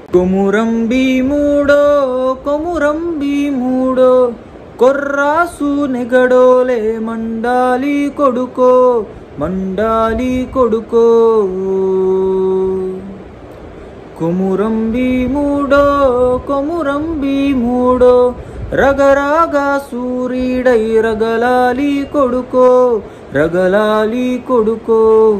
కొమురం భీముడో కొమురం భీముడో కొర్రాసు నెగడోలే మండాలి కొడుకో మండాలి కొడుకో కొమురం భీముడో కొమురం భీముడో రగరాగా సూర్యుడై రగలాలి కొడుకో రగలాలి కొడుకో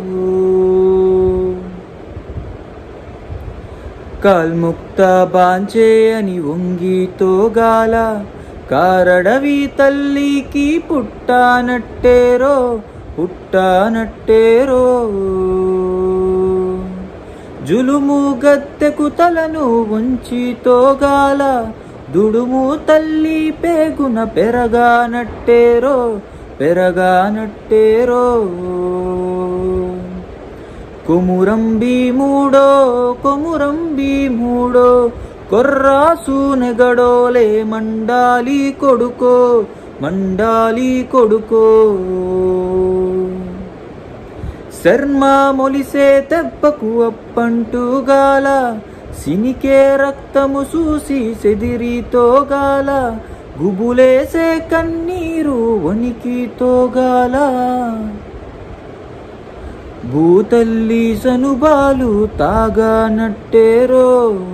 కాల్ముక్త బాంచే అని వంగితో గాల కారడవి తల్లికి పుట్టానట్టేరో పుట్టానట్టేరో జులుము గత్తెకు తలను ఉంచి తోగాల దుడుము తల్లి పేగున పెరగానట్టేరో పెరగానట్టేరో కొమురం భీముడో కొమురం భీముడో కొర్రాసు నెగడోలే మండాలి కొడుకో మండాలి కొడుకో శర్మ మొలిసే తెప్పకు అప్పంటుగాల సినికే రక్తము చూసి సెదిరితోగాల గుబులేసే కన్నీరు వణికితోగాల భూతల్లి సనుబాలు తాగానట్టేరో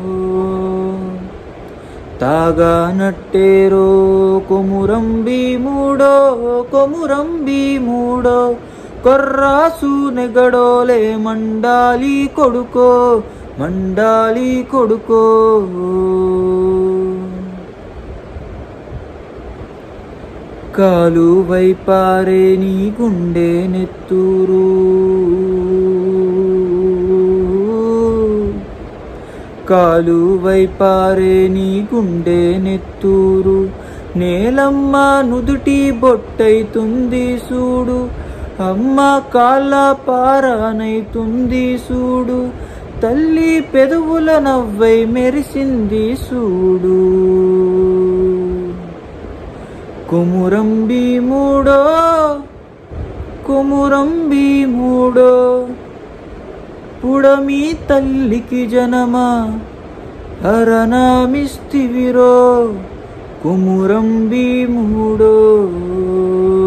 తాగానట్టేరో కొమురం భీముడో కొమురం భీముడో కొర్రాసు నెగడోలే మండాలి కొడుకో మండాలి కొడుకో కాలు వైపారే నీ గుండె నెత్తూరు కాలు వైపారే నీ గుండె నెత్తూరు నేలమ్మ నుదుటి బొట్టైతుంది సూడు అమ్మ కాళ్ళ పారానైతుంది సూడు తల్లి పెదవుల నవ్వై మెరిసింది సూడు కుమురం భీముడో కుమురం భీముడో పుడమి తల్లికి జనమా హరణమిస్తివిరో కుమురం భీముడో